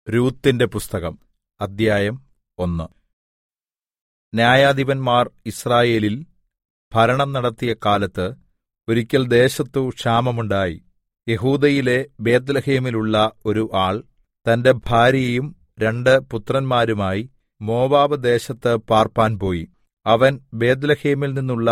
രൂത്തിന്റെ പുസ്തകം അദ്ധ്യായം ഒന്ന് ന്യായാധിപന്മാർ യിസ്രായേലിൽ ഭരണം നടത്തിയ കാലത്ത് ഒരിക്കൽ ദേശത്തു ക്ഷാമമുണ്ടായി യെഹൂദയിലെ ബേത്ത്ലേഹേമിലുള്ള ഒരു ആൾ തന്റെ ഭാര്യയും രണ്ട് പുത്രന്മാരുമായി മോവാബ് ദേശത്ത് പാർപ്പാൻ പോയി അവൻ ബേത്ത്ലേഹേമിൽ നിന്നുള്ള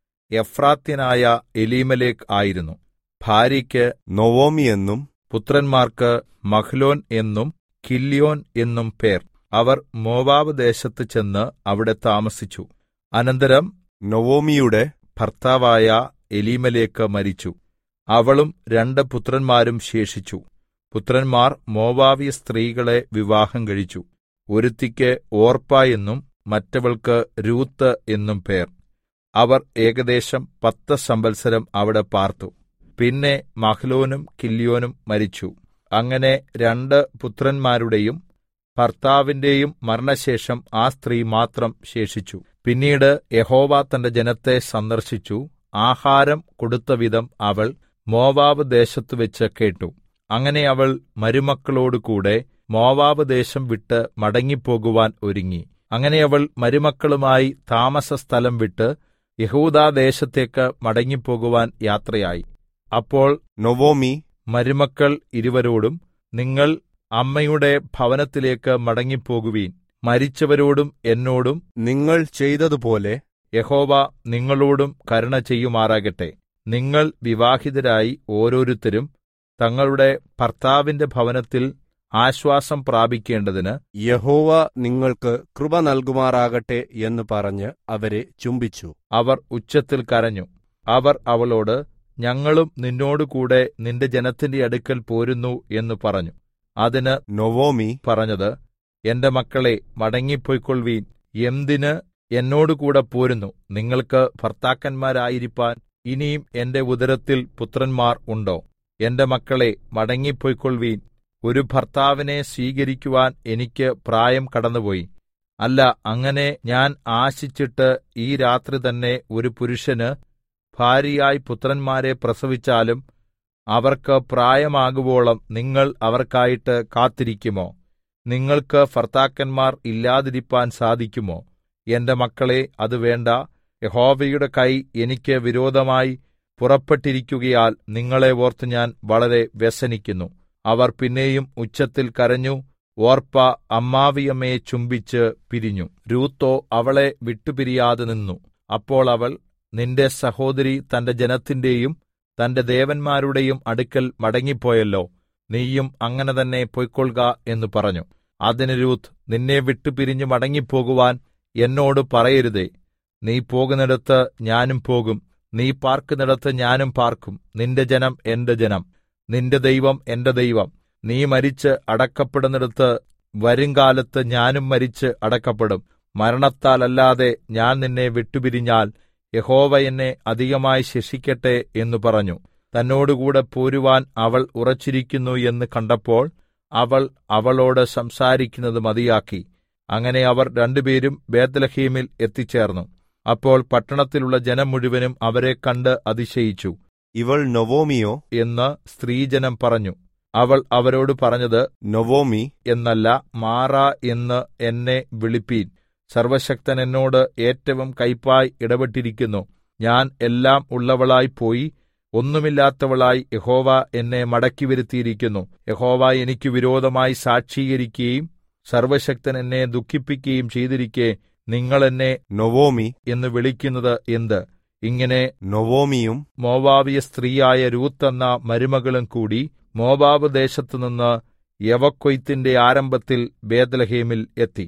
എഫ്രാത്യനായ എലീമേലെക്ക് ആയിരുന്നു ഭാര്യയ്ക്ക് നൊവൊമി എന്നും പുത്രന്മാർക്ക് മഹ്ലോൻ എന്നും കില്യോൻ എന്നും പേർ അവർ മോവാബ് ദേശത്ത് ചെന്ന് അവിടെ താമസിച്ചു അനന്തരം നൊവൊമിയുടെ ഭർത്താവായ എലീമേലെക്ക് മരിച്ചു അവളും രണ്ട് പുത്രന്മാരും ശേഷിച്ചു പുത്രന്മാർ മോവാബ്യ സ്ത്രീകളെ വിവാഹം കഴിച്ചു ഒരുത്തിക്ക് ഓർപ്പ എന്നും മറ്റവൾക്ക് രൂത്ത് എന്നും പേർ അവർ ഏകദേശം പത്ത് സംവത്സരം അവിടെ പാർത്തു പിന്നെ മഹ്ലോനും കില്യോനും മരിച്ചു അങ്ങനെ രണ്ട് പുത്രന്മാരുടെയും ഭർത്താവിന്റെയും മരണശേഷം ആ സ്ത്രീ മാത്രം ശേഷിച്ചു പിന്നീട് യഹോവ തന്റെ ജനത്തെ സന്ദർശിച്ചു ആഹാരം കൊടുത്തവിധം അവൾ മോവാബ് ദേശത്തുവെച്ച് കേട്ടു അങ്ങനെ അവൾ മരുമക്കളോടുകൂടെ മോവാബ് ദേശം വിട്ട് മടങ്ങിപ്പോകുവാൻ ഒരുങ്ങി അങ്ങനെ അവൾ മരുമക്കളുമായി താമസസ്ഥലം വിട്ട് യഹൂദാദേശത്തേക്ക് മടങ്ങിപ്പോകുവാൻ യാത്രയായി അപ്പോൾ നൊവൊമി മരുമക്കൾ ഇരുവരോടും നിങ്ങൾ അമ്മയുടെ ഭവനത്തിലേക്ക് മടങ്ങിപ്പോകുവീൻ മരിച്ചവരോടും എന്നോടും നിങ്ങൾ ചെയ്തതുപോലെ യഹോവ നിങ്ങളോടും കരുണ ചെയ്യുമാറാകട്ടെ നിങ്ങൾ വിവാഹിതരായി ഓരോരുത്തരും തങ്ങളുടെ ഭർത്താവിന്റെ ഭവനത്തിൽ ആശ്വാസം പ്രാപിക്കേണ്ടതിന് യഹോവ നിങ്ങൾക്ക് കൃപ നൽകുമാറാകട്ടെ എന്ന് പറഞ്ഞ് അവരെ ചുംബിച്ചു അവർ ഉച്ചത്തിൽ കരഞ്ഞു അവർ അവളോട് ഞങ്ങളും നിന്നോടുകൂടെ നിന്റെ ജനത്തിന്റെ അടുക്കൽ പോരുന്നു എന്ന് പറഞ്ഞു അതിന് നൊവൊമി പറഞ്ഞത് എന്റെ മക്കളെ മടങ്ങിപ്പൊയ്ക്കൊള്ളുവീൻ എന്തിന് എന്നോടുകൂടെ പോരുന്നു നിങ്ങൾക്ക് ഭർത്താക്കന്മാരായിരിക്കാൻ ഇനിയും എന്റെ ഉദരത്തിൽ പുത്രന്മാർ ഉണ്ടോ എന്റെ മക്കളെ മടങ്ങിപ്പൊയ്ക്കൊള്ളുവീൻ ഒരു ഭർത്താവിനെ സ്വീകരിക്കുവാൻ എനിക്ക് പ്രായം കടന്നുപോയി അല്ല അങ്ങനെ ഞാൻ ആശിച്ചിട്ട് ഈ രാത്രി തന്നെ ഒരു പുരുഷന് ഭാര്യയായി പുത്രന്മാരെ പ്രസവിച്ചാലും അവർക്ക് പ്രായമാകുവോളം നിങ്ങൾ അവർക്കായിട്ട് കാത്തിരിക്കുമോ നിങ്ങൾക്ക് ഭർത്താക്കന്മാർ ഇല്ലാതിരിപ്പാൻ സാധിക്കുമോ എന്റെ മക്കളെ അത് വേണ്ട യഹോവയുടെ കൈ എനിക്ക് വിരോധമായി പുറപ്പെട്ടിരിക്കുകയാൽ നിങ്ങളെ ഓർത്ത് ഞാൻ വളരെ വ്യസനിക്കുന്നു അവർ പിന്നെയും ഉച്ചത്തിൽ കരഞ്ഞു ഓർപ്പ അമ്മാവിയമ്മയെ ചുംബിച്ച് പിരിഞ്ഞു രൂത്തോ അവളെ വിട്ടുപിരിയാതെ നിന്നു അപ്പോൾ അവൾ നിന്റെ സഹോദരി തന്റെ ജനത്തിന്റെയും തന്റെ ദേവന്മാരുടെയും അടുക്കൽ മടങ്ങിപ്പോയല്ലോ നീയും അങ്ങനെ തന്നെ പൊയ്ക്കൊള്ളുക എന്ന് പറഞ്ഞു അതിന് രൂത്ത് നിന്നെ വിട്ടുപിരിഞ്ഞു മടങ്ങിപ്പോകുവാൻ എന്നോട് പറയരുതേ നീ പോകുന്നിടത്ത് ഞാനും പോകും നീ പാർക്കുന്നിടത്ത് ഞാനും പാർക്കും നിന്റെ ജനം എന്റെ ജനം നിന്റെ ദൈവം എന്റെ ദൈവം നീ മരിച്ച് അടക്കപ്പെടുന്നിടത്ത് വരുംകാലത്ത് ഞാനും മരിച്ച് അടക്കപ്പെടും മരണത്താലല്ലാതെ ഞാൻ നിന്നെ വിട്ടുപിരിഞ്ഞാൽ യഹോവ എന്നെ അധികമായി ശിക്ഷിക്കട്ടെ എന്ന് പറഞ്ഞു തന്നോടുകൂടെ പോരുവാൻ അവൾ ഉറച്ചിരിക്കുന്നു എന്ന് കണ്ടപ്പോൾ അവൾ അവളോട് സംസാരിക്കുന്നത് മതിയാക്കി അങ്ങനെ അവർ രണ്ടുപേരും ബേത്ത്ലഹീമിൽ എത്തിച്ചേർന്നു അപ്പോൾ പട്ടണത്തിലുള്ള ജനം മുഴുവനും അവരെ കണ്ട് അതിശയിച്ചു ഇവൾ നൊവൊമിയോ എന്ന് സ്ത്രീജനം പറഞ്ഞു അവൾ അവരോട് പറഞ്ഞത് നൊവൊമി എന്നല്ല മാറ എന്ന് എന്നെ വിളിപ്പീൻ സർവശക്തൻ എന്നോട് ഏറ്റവും കൈപ്പായി ഇടപെട്ടിരിക്കുന്നു ഞാൻ എല്ലാം ഉള്ളവളായി പോയി ഒന്നുമില്ലാത്തവളായി യഹോവ എന്നെ മടക്കി വരുത്തിയിരിക്കുന്നു യഹോവ എനിക്ക് വിരോധമായി സാക്ഷീകരിക്കുകയും സർവശക്തൻ എന്നെ ദുഃഖിപ്പിക്കുകയും ചെയ്തിരിക്കെ നിങ്ങൾ എന്നെ നൊവൊമി എന്ന് വിളിക്കുന്നത് എന്ത് ഇങ്ങനെ നൊവൊമിയും മോവാബിയ സ്ത്രീയായ രൂത്ത് എന്ന മരുമകളും കൂടി മോവാബ് ദേശത്തുനിന്ന് യവക്കൊയ്ത്തിന്റെ ആരംഭത്തിൽ ബേത്ലഹേമിൽ എത്തി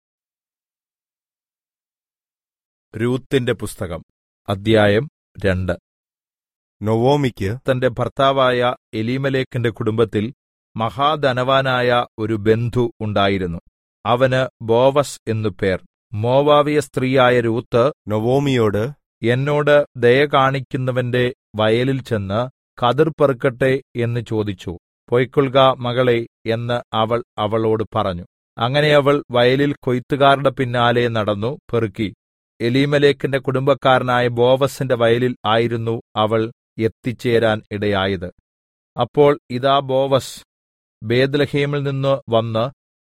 രൂത്തിന്റെ പുസ്തകം അദ്ധ്യായം രണ്ട് നൊവൊമിക്ക് തന്റെ ഭർത്താവായ എലീമലേക്കിന്റെ കുടുംബത്തിൽ മഹാധനവാനായ ഒരു ബന്ധു ഉണ്ടായിരുന്നു അവന് ബോവസ് എന്നു പേർ മോവാവിയ സ്ത്രീയായ രൂത്ത് നൊവൊമിയോട് എന്നോട് ദയ കാണിക്കുന്നവന്റെ വയലിൽ ചെന്ന് കതിർ പെറുക്കട്ടെ എന്ന് ചോദിച്ചു പൊയ്ക്കൊള്ളുക മകളെ എന്ന് അവൾ അവളോട് പറഞ്ഞു അങ്ങനെ അവൾ വയലിൽ കൊയ്ത്തുകാരുടെ പിന്നാലെ നടന്നു പെറുക്കി എലീമലേക്കിന്റെ കുടുംബക്കാരനായ ബോവസിന്റെ വയലിൽ ആയിരുന്നു അവൾ എത്തിച്ചേരാൻ ഇടയായത് അപ്പോൾ ഇതാ ബോവസ് ബേദ്ലഹേമിൽ നിന്ന് വന്ന്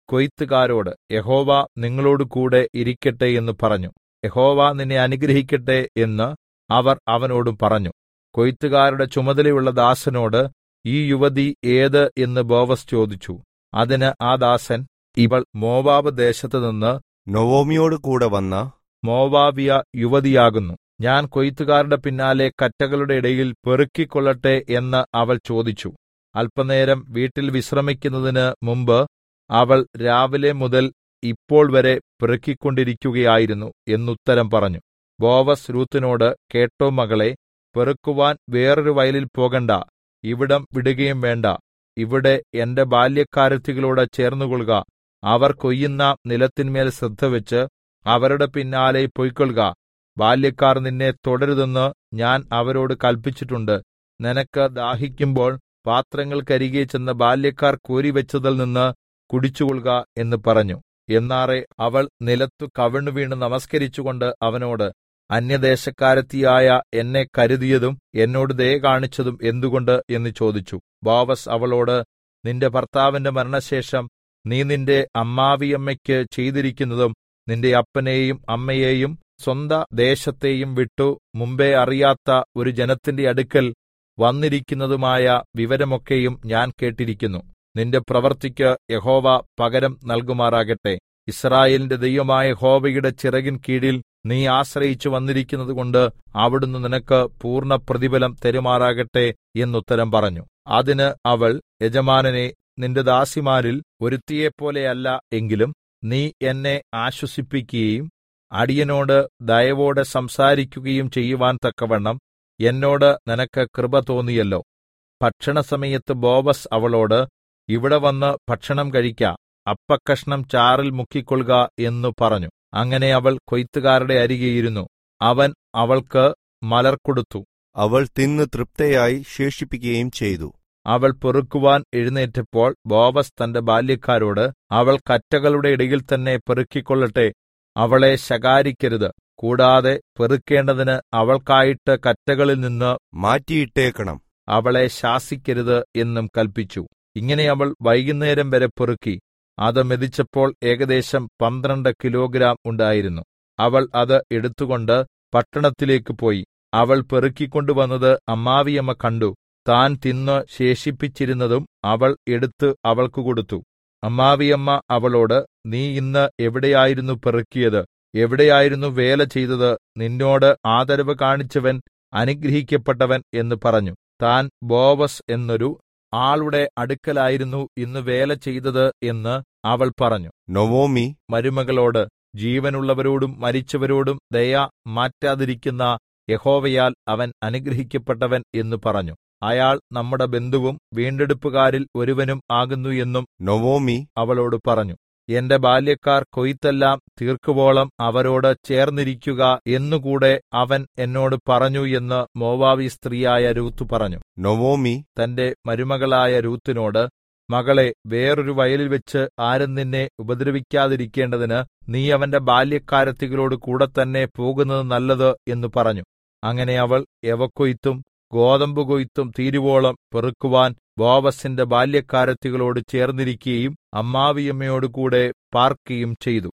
കൊയ്ത്തുകാരോട് യഹോവ നിങ്ങളോട് കൂടെ ഇരിക്കട്ടെ എന്ന് പറഞ്ഞു യഹോവ നിന്നെ അനുഗ്രഹിക്കട്ടെ എന്ന് അവർ അവനോട് പറഞ്ഞു കൊയ്ത്തുകാരുടെ ചുമതലയുള്ള ദാസനോട് ഈ യുവതി ഏത് എന്ന് ബോവസ് ചോദിച്ചു അതിന് ആ ദാസൻ ഇവൾ മോവാബ് ദേശത്തുനിന്ന് നൊവോമിയോട് കൂടെ വന്ന മോവാബിയ യുവതിയാകുന്നു ഞാൻ കൊയ്ത്തുകാരുടെ പിന്നാലെ കറ്റകളുടെ ഇടയിൽ പെറുക്കിക്കൊള്ളട്ടെ എന്ന് അവൾ ചോദിച്ചു അല്പനേരം വീട്ടിൽ വിശ്രമിക്കുന്നതിന് മുമ്പ് അവൾ രാവിലെ മുതൽ ഇപ്പോൾ വരെ പെറുക്കിക്കൊണ്ടിരിക്കുകയായിരുന്നു എന്നുത്തരം പറഞ്ഞു ബോവസ് രൂത്തിനോട് കേട്ടോ മകളെ പെറുക്കുവാൻ വേറൊരു വയലിൽ പോകണ്ട ഇവിടം വിടുകയും വേണ്ട ഇവിടെ എന്റെ ബാല്യക്കാരത്തികളോട് ചേർന്നുകൊള്ളുക അവർ കൊയ്യുന്ന നിലത്തിന്മേൽ ശ്രദ്ധവെച്ച് അവരുടെ പിന്നാലെ പൊയ്ക്കൊള്ളുക ബാല്യക്കാർ നിന്നെ തുടരുതെന്ന് ഞാൻ അവരോട് കൽപ്പിച്ചിട്ടുണ്ട് നിനക്ക് ദാഹിക്കുമ്പോൾ പാത്രങ്ങൾക്കരികെ ചെന്ന് ബാല്യക്കാർ കോരിവെച്ചതിൽ നിന്ന് കുടിച്ചുകൊള്ളുക എന്ന് പറഞ്ഞു എന്നാറെ അവൾ നിലത്തു കവിണ്ണു വീണ് നമസ്കരിച്ചുകൊണ്ട് അവനോട് അന്യദേശക്കാരത്തിയായ എന്നെ കരുതിയതും എന്നോട് ദയ കാണിച്ചതും എന്തുകൊണ്ട് എന്ന് ചോദിച്ചു ബോവസ് അവളോട് നിന്റെ ഭർത്താവിന്റെ മരണശേഷം നീ നിന്റെ അമ്മാവിയമ്മയ്ക്ക് ചെയ്തിരിക്കുന്നതും നിന്റെ അപ്പനെയും അമ്മയെയും സ്വന്ത ദേശത്തെയും വിട്ടു മുമ്പേ അറിയാത്ത ഒരു ജനത്തിന്റെ അടുക്കൽ വന്നിരിക്കുന്നതുമായ വിവരമൊക്കെയും ഞാൻ കേട്ടിരിക്കുന്നു നിന്റെ പ്രവൃത്തിക്ക് യഹോവ പകരം നൽകുമാറാകട്ടെ ഇസ്രായേലിന്റെ ദൈവമായ യഹോവയുടെ ചിറകിൻ കീഴിൽ നീ ആശ്രയിച്ചു വന്നിരിക്കുന്നതുകൊണ്ട് അവിടുന്ന് നിനക്ക് പൂർണ്ണ പ്രതിഫലം തരുമാറാകട്ടെ എന്നുത്തരം പറഞ്ഞു അതിന് അവൾ യജമാനനെ നിന്റെ ദാസിമാരിൽ ഒരുത്തിയെപ്പോലെയല്ല എങ്കിലും നീ എന്നെ ആശ്വസിപ്പിക്കുകയും അടിയനോട് ദയവോടെ സംസാരിക്കുകയും ചെയ്യുവാൻ തക്കവണ്ണം എന്നോട് നിനക്ക് കൃപ തോന്നിയല്ലോ ഭക്ഷണസമയത്ത് ബോവസ് അവളോട് ഇവിടെ വന്ന് ഭക്ഷണം കഴിക്ക അപ്പക്കഷ്ണം ചാറിൽ മുക്കിക്കൊള്ളുക എന്നു പറഞ്ഞു അങ്ങനെ അവൾ കൊയ്ത്തുകാരുടെ അരികെ ഇരുന്നു അവൻ അവൾക്ക് മലർ കൊടുത്തു അവൾ തിന്ന് തൃപ്തയായി ശേഷിപ്പിക്കുകയും ചെയ്തു അവൾ പെറുക്കുവാൻ എഴുന്നേറ്റപ്പോൾ ബോവസ് തന്റെ ബാല്യക്കാരോട് അവൾ കറ്റകളുടെ ഇടയിൽ തന്നെ പെറുക്കിക്കൊള്ളട്ടെ അവളെ ശകാരിക്കരുത് കൂടാതെ പെറുക്കേണ്ടതിന് അവൾക്കായിട്ട് കറ്റകളിൽ നിന്ന് മാറ്റിയിട്ടേക്കണം അവളെ ശാസിക്കരുത് എന്നും കൽപ്പിച്ചു ഇങ്ങനെ അവൾ വൈകുന്നേരം വരെ പെറുക്കി അത് മെതിച്ചപ്പോൾ ഏകദേശം പന്ത്രണ്ട് കിലോഗ്രാം ഉണ്ടായിരുന്നു അവൾ അത് എടുത്തുകൊണ്ട് പട്ടണത്തിലേക്ക് പോയി അവൾ പെറുക്കിക്കൊണ്ടുവന്നത് അമ്മാവിയമ്മ കണ്ടു താൻ തിന്ന് ശേഷിപ്പിച്ചിരുന്നതും അവൾ എടുത്ത് അവൾക്ക് കൊടുത്തു അമ്മാവിയമ്മ അവളോട് നീ ഇന്ന് എവിടെയായിരുന്നു പെറുക്കിയത് എവിടെയായിരുന്നു വേല ചെയ്തത് നിന്നോട് ആദരവ് കാണിച്ചവൻ അനുഗ്രഹിക്കപ്പെട്ടവൻ എന്ന് പറഞ്ഞു താൻ ബോവസ് എന്നൊരു ആളുടെ അടുക്കലായിരുന്നു ഇന്ന് വേല ചെയ്തത് എന്ന് അവൾ പറഞ്ഞു നൊവോമി മരുമകളോട് ജീവനുള്ളവരോടും മരിച്ചവരോടും ദയ മാറ്റാതിരിക്കുന്ന യഹോവയാൽ അവൻ അനുഗ്രഹിക്കപ്പെട്ടവൻ എന്ന് പറഞ്ഞു അയാൾ നമ്മുടെ ബന്ധുവും വീണ്ടെടുപ്പുകാരിൽ ഒരുവനും ആകുന്നു എന്നും നൊവോമി അവളോട് പറഞ്ഞു എന്റെ ബാല്യക്കാർ കൊയ്ത്തെല്ലാം തീർക്കുവോളം അവരോട് ചേർന്നിരിക്കുക എന്നുകൂടെ അവൻ എന്നോട് പറഞ്ഞു എന്ന് മോവാബി സ്ത്രീയായ രൂത്ത് പറഞ്ഞു നൊവോമി തന്റെ മരുമകളായ രൂത്തിനോട് മകളെ വേറൊരു വയലിൽ വെച്ച് ആരും നിന്നെ ഉപദ്രവിക്കാതിരിക്കേണ്ടതിന് നീ അവന്റെ ബാല്യക്കാരത്തികളോട് കൂടെ തന്നെ പോകുന്നത് നല്ലത് എന്ന് പറഞ്ഞു അങ്ങനെ അവൾ യവക്കൊയ്ത്തും ഗോതമ്പ് കൊയ്ത്തും തീരുവോളം പെറുക്കുവാൻ ബോവസിന്റെ ബാല്യക്കാരത്തികളോട് ചേർന്നിരിക്കുകയും അമ്മാവിയമ്മയോടുകൂടെ പാർക്കുകയും ചെയ്തു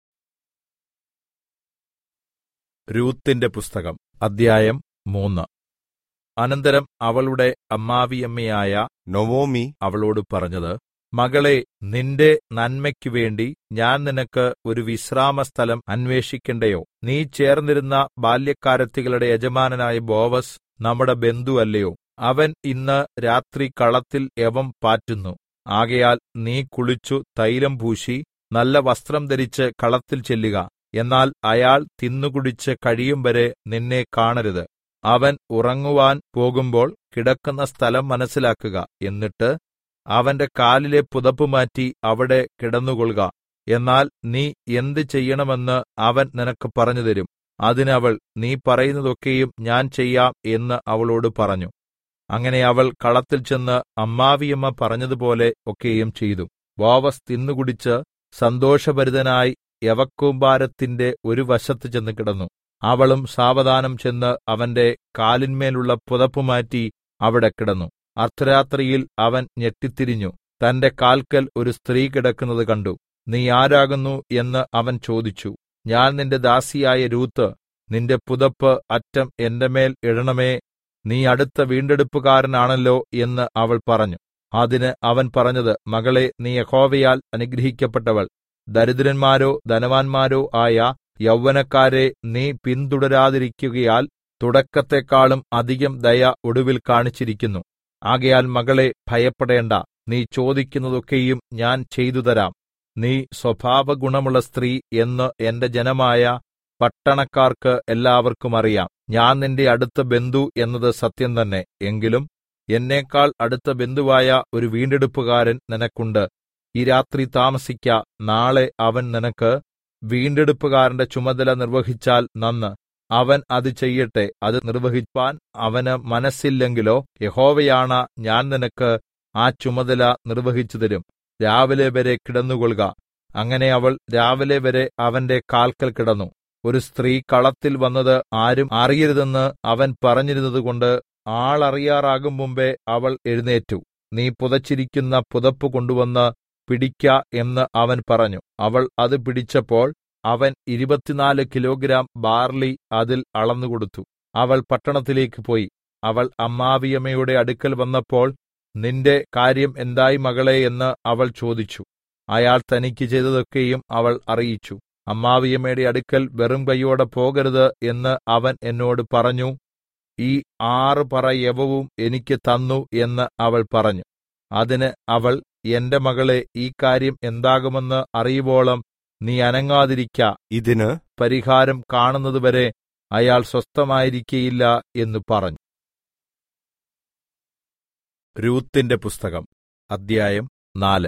രൂത്തിന്റെ പുസ്തകം അദ്ധ്യായം മൂന്ന് അനന്തരം അവളുടെ അമ്മാവിയമ്മയായ നൊവോമി അവളോട് പറഞ്ഞത് മകളെ നിന്റെ നന്മയ്ക്കു വേണ്ടി ഞാൻ നിനക്ക് ഒരു വിശ്രാമസ്ഥലം അന്വേഷിക്കണ്ടയോ നീ ചേർന്നിരുന്ന ബാല്യക്കാരത്തികളുടെ യജമാനനായ ബോവസ് നമ്മുടെ ബന്ധുവല്ലയോ അവൻ ഇന്ന് രാത്രി കളത്തിൽ യവം പാറ്റുന്നു ആകയാൽ നീ കുളിച്ചു തൈലം പൂശി നല്ല വസ്ത്രം ധരിച്ച് കളത്തിൽ ചെല്ലുക എന്നാൽ അയാൾ തിന്നുകുടിച്ച് കഴിയും വരെ നിന്നെ കാണരുത് അവൻ ഉറങ്ങുവാൻ പോകുമ്പോൾ കിടക്കുന്ന സ്ഥലം മനസ്സിലാക്കുക എന്നിട്ട് അവന്റെ കാലിലെ പുതപ്പ് മാറ്റി അവിടെ കിടന്നുകൊള്ളുക എന്നാൽ നീ എന്ത് ചെയ്യണമെന്ന് അവൻ നിനക്ക് പറഞ്ഞുതരും അതിനവൾ നീ പറയുന്നതൊക്കെയും ഞാൻ ചെയ്യാം എന്ന് അവളോട് പറഞ്ഞു അങ്ങനെ അവൾ കളത്തിൽ ചെന്ന് അമ്മാവിയമ്മ പറഞ്ഞതുപോലെ ഒക്കെയും ചെയ്തു ബോവസ് തിന്നുകുടിച്ച് സന്തോഷഭരിതനായി യവക്കൂമ്പാരത്തിന്റെ ഒരു വശത്ത് ചെന്ന് കിടന്നു അവളും സാവധാനം ചെന്ന് അവന്റെ കാലിന്മേലുള്ള പുതപ്പ് മാറ്റി അവിടെ കിടന്നു അർദ്ധരാത്രിയിൽ അവൻ ഞെട്ടിത്തിരിഞ്ഞു തന്റെ കാൽക്കൽ ഒരു സ്ത്രീ കിടക്കുന്നത് കണ്ടു നീ ആരാകുന്നു എന്ന് അവൻ ചോദിച്ചു ഞാൻ നിന്റെ ദാസിയായ രൂത്ത് നിന്റെ പുതപ്പ് അറ്റം എന്റെ മേൽ ഇടണമേ നീ അടുത്ത വീണ്ടെടുപ്പുകാരനാണല്ലോ എന്ന് അവൾ പറഞ്ഞു അതിന് അവൻ പറഞ്ഞത് മകളെ നീ യഹോവയാൽ അനുഗ്രഹിക്കപ്പെട്ടവൾ ദരിദ്രന്മാരോ ധനവാന്മാരോ ആയ യൗവനക്കാരെ നീ പിന്തുടരാതിരിക്കുകയാൽ തുടക്കത്തെക്കാളും അധികം ദയ ഒടുവിൽ കാണിച്ചിരിക്കുന്നു ആകയാൽ മകളെ ഭയപ്പെടേണ്ട നീ ചോദിക്കുന്നതൊക്കെയും ഞാൻ ചെയ്തുതരാം നീ സ്വഭാവഗുണമുള്ള സ്ത്രീ എന്ന് എന്റെ ജനമായ പട്ടണക്കാർക്ക് എല്ലാവർക്കും അറിയാം ഞാൻ നിന്റെ അടുത്ത ബന്ധു എന്നത് സത്യം തന്നെ എങ്കിലും എന്നേക്കാൾ അടുത്ത ബന്ധുവായ ഒരു വീണ്ടെടുപ്പുകാരൻ നിനക്കുണ്ട് ഈ രാത്രി താമസിക്ക നാളെ അവൻ നിനക്ക് വീണ്ടെടുപ്പുകാരന്റെ ചുമതല നിർവഹിച്ചാൽ നന്ന് അവൻ അത് ചെയ്യട്ടെ അത് നിർവഹിപ്പാൻ അവന് മനസ്സില്ലെങ്കിലോ യഹോവയാണ ഞാൻ നിനക്ക് ആ ചുമതല നിർവഹിച്ചു തരും രാവിലെ വരെ കിടന്നുകൊള്ളുക അങ്ങനെ അവൾ രാവിലെ വരെ അവന്റെ കാൽക്കൽ കിടന്നു ഒരു സ്ത്രീ കളത്തിൽ വന്നത് ആരും അറിയരുതെന്ന് അവൻ പറഞ്ഞിരുന്നതുകൊണ്ട് ആളറിയാറാകും മുമ്പേ അവൾ എഴുന്നേറ്റു നീ പുതച്ചിരിക്കുന്ന പുതപ്പ് കൊണ്ടുവന്ന് പിടിക്ക എന്ന് അവൻ പറഞ്ഞു അവൾ അത് പിടിച്ചപ്പോൾ അവൻ ഇരുപത്തിനാല് കിലോഗ്രാം ബാർലി അതിൽ അളന്നുകൊടുത്തു അവൾ പട്ടണത്തിലേക്ക് പോയി അവൾ അമ്മാവിയമ്മയുടെ അടുക്കൽ വന്നപ്പോൾ നിന്റെ കാര്യം എന്തായി മകളെ എന്ന് അവൾ ചോദിച്ചു അയാൾ തനിക്ക് ചെയ്തതൊക്കെയും അവൾ അറിയിച്ചു അമ്മാവിയമ്മയുടെ അടുക്കൽ വെറും കൈയോടെ പോകരുത് എന്ന് അവൻ എന്നോട് പറഞ്ഞു ഈ ആറ് പറ യവവും എനിക്ക് തന്നു എന്ന് അവൾ പറഞ്ഞു അതിന് അവൾ എന്റെ മകളെ ഈ കാര്യം എന്താകുമെന്ന് അറിയുവോളം നീ അനങ്ങാതിരിക്ക ഇതിന് പരിഹാരം കാണുന്നതുവരെ അയാൾ സ്വസ്ഥമായിരിക്കയില്ല എന്ന് പറഞ്ഞു രൂത്തിന്റെ പുസ്തകം അദ്ധ്യായം നാല്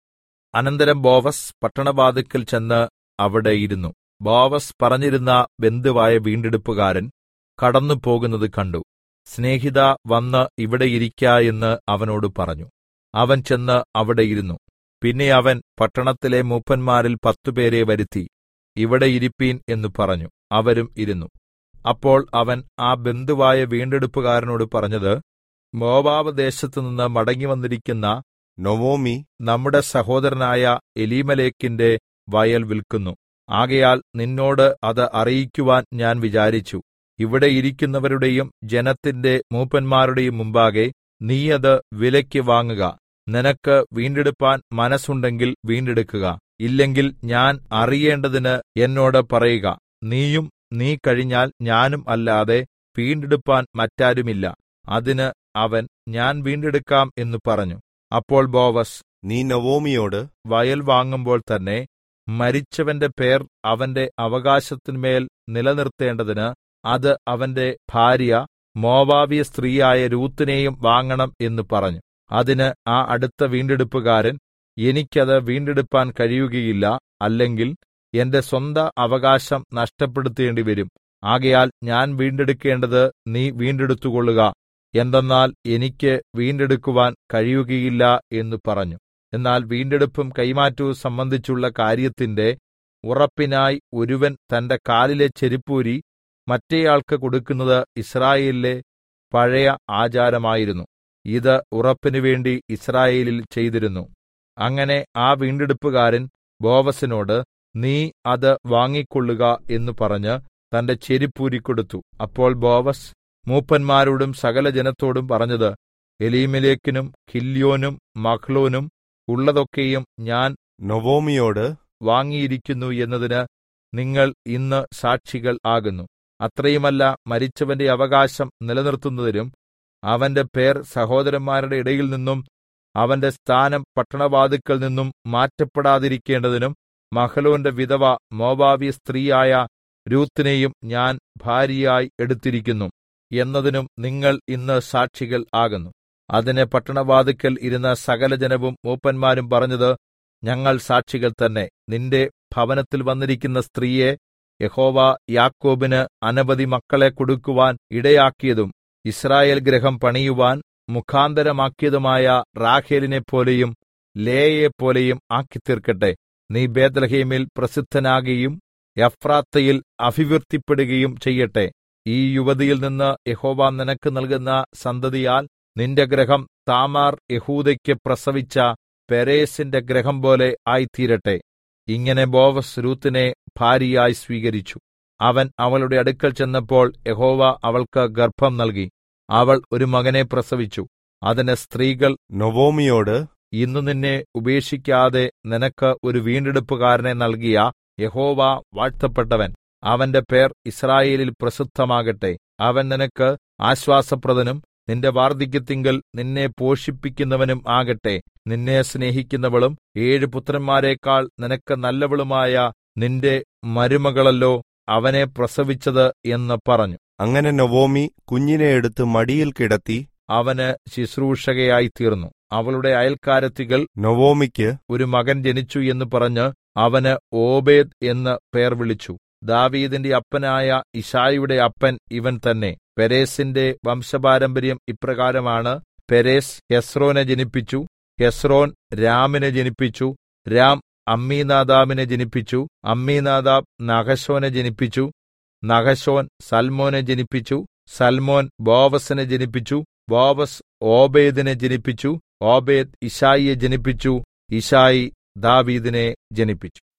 അനന്തരം ബോവസ് പട്ടണവാതിക്കൽ ചെന്ന് അവിടെ ഇരുന്നു ബോവസ് പറഞ്ഞിരുന്ന ബന്ധുവായ വീണ്ടെടുപ്പുകാരൻ കടന്നു പോകുന്നത് കണ്ടു സ്നേഹിത വന്ന് ഇവിടെ ഇരിക്ക എന്ന് അവനോട് പറഞ്ഞു അവൻ ചെന്ന് അവിടെ ഇരുന്നു പിന്നെ അവൻ പട്ടണത്തിലെ മൂപ്പന്മാരിൽ പത്തുപേരെ വരുത്തി ഇവിടെ ഇരിപ്പീൻ എന്ന് പറഞ്ഞു അവരും ഇരുന്നു അപ്പോൾ അവൻ ആ ബന്ധുവായ വീണ്ടെടുപ്പുകാരനോട് പറഞ്ഞത് മോവാബ് ദേശത്തുനിന്ന് മടങ്ങിവന്നിരിക്കുന്ന നൊവോമി നമ്മുടെ സഹോദരനായ എലീമലേക്കിന്റെ വയൽ വിൽക്കുന്നു ആകയാൽ നിന്നോട് അത് അറിയിക്കുവാൻ ഞാൻ വിചാരിച്ചു ഇവിടെ ഇരിക്കുന്നവരുടെയും ജനത്തിന്റെ മൂപ്പന്മാരുടെയും മുമ്പാകെ നീ അത് വിലയ്ക്ക് വാങ്ങുക നിനക്ക് വീണ്ടെടുപ്പാൻ മനസ്സുണ്ടെങ്കിൽ വീണ്ടെടുക്കുക ഇല്ലെങ്കിൽ ഞാൻ അറിയേണ്ടതിന് എന്നോട് പറയുക നീയും നീ കഴിഞ്ഞാൽ ഞാനും അല്ലാതെ വീണ്ടെടുപ്പാൻ മറ്റാരുമില്ല അതിന് അവൻ ഞാൻ വീണ്ടെടുക്കാം എന്ന് പറഞ്ഞു അപ്പോൾ ബോവസ് നീ നൊവോമിയോട് വയൽ വാങ്ങുമ്പോൾ തന്നെ മരിച്ചവന്റെ പേർ അവന്റെ അവകാശത്തിന്മേൽ നിലനിർത്തേണ്ടതിന് അത് അവന്റെ ഭാര്യ മോവാബിയ സ്ത്രീയായ രൂത്തിനെയും വാങ്ങണം എന്ന് പറഞ്ഞു അതിന് ആ അടുത്ത വീണ്ടെടുപ്പുകാരൻ എനിക്കത് വീണ്ടെടുപ്പാൻ കഴിയുകയില്ല അല്ലെങ്കിൽ എന്റെ സ്വന്ത അവകാശം നഷ്ടപ്പെടുത്തേണ്ടി വരും ആകയാൽ ഞാൻ വീണ്ടെടുക്കേണ്ടത് നീ വീണ്ടെടുത്തുകൊള്ളുക എന്തെന്നാൽ എനിക്ക് വീണ്ടെടുക്കുവാൻ കഴിയുകയില്ല എന്ന് പറഞ്ഞു എന്നാൽ വീണ്ടെടുപ്പും കൈമാറ്റവും സംബന്ധിച്ചുള്ള കാര്യത്തിന്റെ ഉറപ്പിനായി ഒരുവൻ തന്റെ കാലിലെ ചെരിപ്പൂരി മറ്റേയാൾക്ക് കൊടുക്കുന്നത് ഇസ്രായേലിലെ പഴയ ആചാരമായിരുന്നു ഇത് ഉറപ്പിനു വേണ്ടി ഇസ്രായേലിൽ ചെയ്തിരുന്നു അങ്ങനെ ആ വീണ്ടെടുപ്പുകാരൻ ബോവസിനോട് നീ അത് വാങ്ങിക്കൊള്ളുക എന്ന് പറഞ്ഞ് തന്റെ ചെരിപ്പൂരി കൊടുത്തു അപ്പോൾ ബോവസ് മൂപ്പന്മാരോടും സകല ജനത്തോടും പറഞ്ഞത് എലീമലേക്കിനും കില്യോനും മഹ്ലോനും ഉള്ളതൊക്കെയും ഞാൻ നൊവോമിയോട് വാങ്ങിയിരിക്കുന്നു എന്നതിന് നിങ്ങൾ ഇന്ന് സാക്ഷികൾ ആകുന്നു അത്രയുമല്ല മരിച്ചവന്റെ അവകാശം നിലനിർത്തുന്നതിനും അവന്റെ പേർ സഹോദരന്മാരുടെ ഇടയിൽ നിന്നും അവന്റെ സ്ഥാനം പട്ടണവാതുക്കൾ നിന്നും മാറ്റപ്പെടാതിരിക്കേണ്ടതിനും മഹലോന്റെ വിധവ മോവാബിയ സ്ത്രീയായ രൂത്തിനെയും ഞാൻ ഭാര്യയായി എടുത്തിരിക്കുന്നു എന്നതിനും നിങ്ങൾ ഇന്ന് സാക്ഷികൾ ആകുന്നു അതിന് പട്ടണവാതുക്കൽ ഇരുന്ന സകല ജനവും മൂപ്പന്മാരും പറഞ്ഞത് ഞങ്ങൾ സാക്ഷികൾ തന്നെ നിന്റെ ഭവനത്തിൽ വന്നിരിക്കുന്ന സ്ത്രീയെ യഹോവ യാക്കോബിന് അനവധി മക്കളെ കൊടുക്കുവാൻ ഇടയാക്കിയതും ഇസ്രായേൽ ഗൃഹം പണിയുവാൻ മുഖാന്തരമാക്കിയതുമായ റാഹേലിനെപ്പോലെയും ലേയെപ്പോലെയും ആക്കിത്തീർക്കട്ടെ നീ ബേത്ലഹേമിൽ പ്രസിദ്ധനാകുകയും എഫ്രാത്തയിൽ അഭിവൃദ്ധിപ്പെടുകയും ചെയ്യട്ടെ ഈ യുവതിയിൽ നിന്ന് യഹോവ നിനക്ക് നൽകുന്ന സന്തതിയാൽ നിന്റെ ഗ്രഹം താമാർ യഹൂദയ്ക്ക് പ്രസവിച്ച പെരേസിന്റെ ഗ്രഹം പോലെ ആയിത്തീരട്ടെ ഇങ്ങനെ ബോവസ് രൂത്തിനെ ഭാര്യയായി സ്വീകരിച്ചു അവൻ അവളുടെ അടുക്കൽ ചെന്നപ്പോൾ യഹോവ അവൾക്ക് ഗർഭം നൽകി അവൾ ഒരു മകനെ പ്രസവിച്ചു അതിന് സ്ത്രീകൾ നൊവോമിയോട് ഇന്ന് നിന്നെ ഉപേക്ഷിക്കാതെ നിനക്ക് ഒരു വീണ്ടെടുപ്പുകാരനെ നൽകിയ യഹോവ വാഴ്ത്തപ്പെട്ടവൻ അവന്റെ പേർ ഇസ്രായേലിൽ പ്രസിദ്ധമാകട്ടെ അവൻ നിനക്ക് ആശ്വാസപ്രദനും നിന്റെ വാർദ്ധക്യത്തിങ്കൽ നിന്നെ പോഷിപ്പിക്കുന്നവനും ആകട്ടെ നിന്നെ സ്നേഹിക്കുന്നവളും ഏഴ് പുത്രന്മാരെക്കാൾ നിനക്ക് നല്ലവളുമായ നിന്റെ മരുമകളല്ലോ അവനെ പ്രസവിച്ചത് എന്ന് പറഞ്ഞു അങ്ങനെ നൊവോമി കുഞ്ഞിനെ എടുത്ത് മടിയിൽ കിടത്തി അവന് ശുശ്രൂഷകയായി തീർന്നു അവളുടെ അയൽക്കാരത്തികൾ നൊവോമിക്ക് ഒരു മകൻ ജനിച്ചു എന്ന് പറഞ്ഞ് അവന് ഓബേദ് എന്ന് പേർ വിളിച്ചു ദാവീദിന്റെ അപ്പനായ ഇഷായിയുടെ അപ്പൻ ഇവൻ തന്നെ പെരേസിന്റെ വംശപാരമ്പര്യം ഇപ്രകാരമാണ് പെരേസ് ഹെസ്രോനെ ജനിപ്പിച്ചു ഹെസ്രോൻ രാമിനെ ജനിപ്പിച്ചു രാം അമ്മീനാദാബിനെ ജനിപ്പിച്ചു അമ്മീനാദാബ് നഹശോനെ ജനിപ്പിച്ചു നഹശോൻ സൽമോനെ ജനിപ്പിച്ചു സൽമോൻ ബോവസിനെ ജനിപ്പിച്ചു ബോവസ് ഓബേദിനെ ജനിപ്പിച്ചു ഓബേദ് ഇഷായിയെ ജനിപ്പിച്ചു ഇഷായി ദാവീദിനെ ജനിപ്പിച്ചു